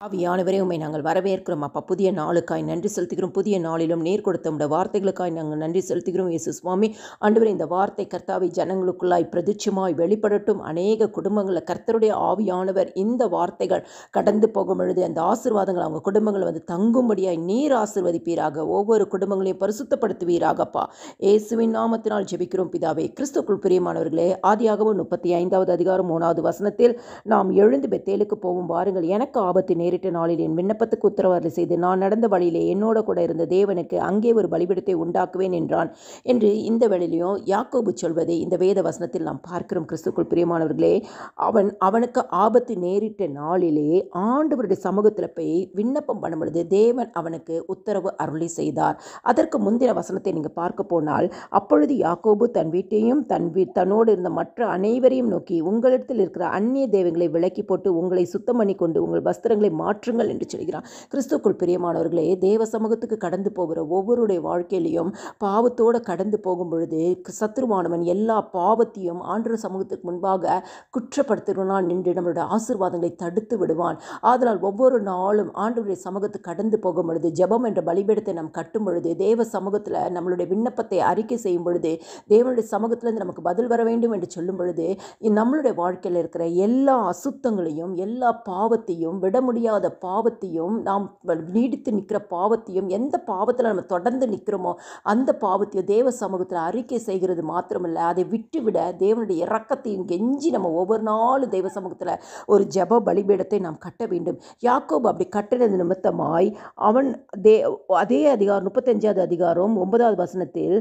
ஆவியானவரே உம்மை நாங்கள் வரவேற்கிறோம் அப்பா புதிய நாளுக்காய் நன்றி செலுத்துகிறோம் புதிய நாளிலும் நேர் கொடுத்த உடைய வார்த்தைகளுக்காய் நாங்கள் நன்றி செலுத்துகிறோம் இயேசு சுவாமி ஆண்டவரே இந்த வார்த்தை கர்த்தாவை ஜனங்களுக்குள்ளாய் பிரதிட்சமாய் வெளிப்படட்டும் அநேக குடும்பங்களில் கர்த்தருடைய ஆவியானவர் இந்த வார்த்தைகள் கடந்து போகும் பொழுது அந்த ஆசீர்வாதங்கள் அவங்க குடும்பங்களை வந்து தங்கும்படியாய் நீர் ஆசீர்வதிப்பீராக ஒவ்வொரு குடும்பங்களையும் பரிசுத்தப்படுத்துவீராகப்பா இயேசுவின் நாமத்தினால் ஜெபிக்கிறோம் பிதாவே கிறிஸ்துக்குள் பிரியமானவர்களே ஆதியாகவும் முப்பத்தி ஐந்தாவது அதிகாரம் மூணாவது வசனத்தில் நாம் எழுந்து பெத்தேலுக்கு போவோம் வாருங்கள் எனக்கு ஆபத்து நேரிட்ட நாளில் என் விண்ணப்பத்துக்கு உத்தரவாதம் செய்து நான் நடந்த வழியிலே என்னோட கூட இருந்த தேவனுக்கு அங்கே ஒரு பலிபிடத்தை உண்டாக்குவேன் என்றான் என்று இந்த வேளையிலையும் யாக்கோபு சொல்வதை இந்த வேத வசனத்தில் நாம் பார்க்கிறோம் கிறிஸ்துக்குள் பிரியமானவர்களே அவன் அவனுக்கு ஆபத்து நேரிட்ட நாளிலே ஆண்டவருடைய சமூகத்தில் போய் விண்ணப்பம் பண்ணும் பொழுது தேவன் அவனுக்கு உத்தரவு அருளி செய்தார் அதற்கு முந்தின வசனத்தை நீங்கள் பார்க்க போனால் அப்பொழுது யாக்கோபு தன் வீட்டையும் தன் வீ தன்னோடு இருந்த மற்ற அனைவரையும் நோக்கி உங்களிடத்தில் இருக்கிற அந்நிய தெய்வங்களை விலக்கி போட்டு உங்களை சுத்தம் பண்ணி கொண்டு உங்கள் வஸ்திரங்களை மாற்றுங்கள் என்று சொல்கிறான் கிறிஸ்துக்குள் பிரியமானவர்களே தேவ சமூகத்துக்கு கடந்து போகிற ஒவ்வொருடைய வாழ்க்கையிலையும் பாவத்தோடு கடந்து போகும் பொழுது சத்ருவானவன் எல்லா பாவத்தையும் ஆண்டு சமூகத்துக்கு முன்பாக குற்றப்படுத்துகிறான் நின்று நம்மளுடைய ஆசீர்வாதங்களை தடுத்து விடுவான் ஆதலால் ஒவ்வொரு நாளும் ஆண்டவருடைய சமூகத்துக்கு கடந்து போகும் பொழுது ஜெபம் என்ற பலிபீடத்தை நாம் கட்டும் பொழுது தேவ சமூகத்தில் நம்மளுடைய விண்ணப்பத்தை அறிக்கை செய்யும் பொழுது தேவனுடைய சமூகத்திலிருந்து நமக்கு பதில் வர வேண்டும் என்று சொல்லும் பொழுது நம்மளுடைய வாழ்க்கையில் இருக்கிற எல்லா அசுத்தங்களையும் எல்லா பாவத்தையும் விட முடியாத பாவத்தையும் நாம் நீடித்து நிற்கிற பாவத்தையும் எந்த பாவத்தில் நம்ம தொடர்ந்து நிற்கிறோமோ அந்த பாவத்தையும் தேவ சமூகத்தில் அறிக்கை செய்கிறது மாத்திரமல்ல அதை விட்டுவிட தேவனுடைய இறக்கத்தையும் கெஞ்சி நம்ம ஒவ்வொரு நாளும் தெய்வ சமூகத்தில் ஒரு ஜப பலிபீடத்தை நாம் கட்ட வேண்டும் யாக்கோபு அப்படி கட்டினது நிமித்தமாய் அவன் தே அதே அதிகாரம் முப்பத்தஞ்சாவது அதிகாரம் ஒன்பதாவது வசனத்தில்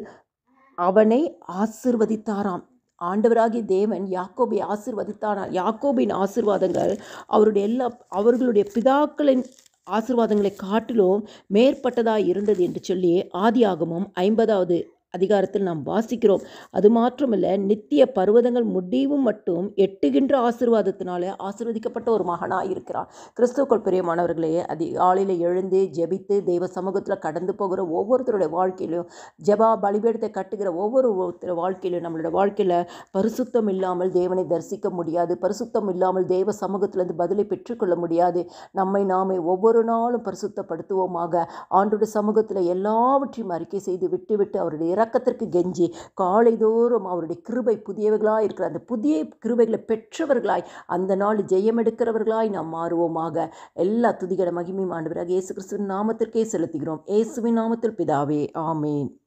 அவனை ஆசிர்வதித்தாராம் ஆண்டவராகிய தேவன் யாக்கோபை ஆசிர்வதித்தானார் யாக்கோபின் ஆசிர்வாதங்கள் அவருடைய எல்லா அவர்களுடைய பிதாக்களின் ஆசிர்வாதங்களை காட்டிலும் மேற்பட்டதாக இருந்தது என்று சொல்லி ஆதியாகமும் ஐம்பதாவது அதிகாரத்தில் நாம் வாசிக்கிறோம் அது மாத்திரமல்ல நித்திய பர்வதங்கள் முடிவும் மட்டும் எட்டுகின்ற ஆசிர்வாதத்தினால ஆசிர்வதிக்கப்பட்ட ஒரு மகனாக இருக்கிறான் கிறிஸ்துக்கள் பிரியமானவர்களே அது ஆளில் எழுந்து ஜெபித்து தெய்வ சமூகத்தில் கடந்து போகிற ஒவ்வொருத்தருடைய வாழ்க்கையிலும் ஜபா பலிபீடத்தை கட்டுகிற ஒவ்வொரு ஒருத்தர் வாழ்க்கையிலும் நம்மளோட வாழ்க்கையில் பரிசுத்தம் இல்லாமல் தேவனை தரிசிக்க முடியாது பரிசுத்தம் இல்லாமல் தெய்வ சமூகத்திலிருந்து பதிலை பெற்றுக்கொள்ள முடியாது நம்மை நாமே ஒவ்வொரு நாளும் பரிசுத்தப்படுத்துவோமாக ஆண்டோட சமூகத்தில் எல்லாவற்றையும் அறிக்கை செய்து விட்டு விட்டு அவருடைய இரக்கத்திற்கு கெஞ்சி காலைதோறும் அவருடைய கிருபை புதியவர்களாய் இருக்கிற அந்த புதிய கிருபைகளை பெற்றவர்களாய் அந்த நாள் ஜெயம் எடுக்கிறவர்களாய் நாம் மாறுவோமாக எல்லா துதிகட மகிமையும் ஆண்டவராக இயேசு கிறிஸ்துவின் நாமத்திற்கே செலுத்துகிறோம் இயேசுவின் நாமத்தில் பிதாவே ஆமேன்